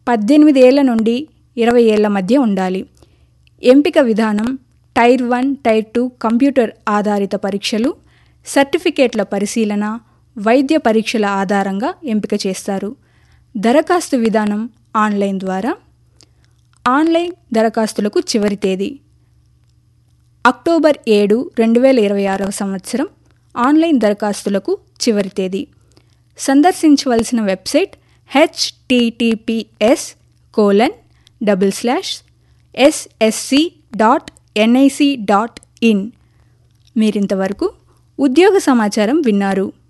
పద్దెనిమిది ఏళ్ల నుండి ఇరవై ఏళ్ల మధ్య ఉండాలి ఎంపిక విధానం tier one tier two computer ఆధారిత పరీక్షలు సర్టిఫికేట్ల పరిశీలన వైద్య పరీక్షల ఆధారంగా ఎంపిక చేస్తారు దరఖాస్తు విధానం ఆన్లైన్ ద్వారా ఆన్లైన్ దరఖాస్తులకు చివరి తేదీ అక్టోబర్ ఏడు రెండు వేల ఇరవై ఆరవ సంవత్సరం ఆన్లైన్ దరఖాస్తులకు చివరి తేదీ సందర్శించవలసిన website HTTPS colon double slash SSC dot NIC dot in మీరింతవరకు ఉద్యోగ సమాచారం విన్నారు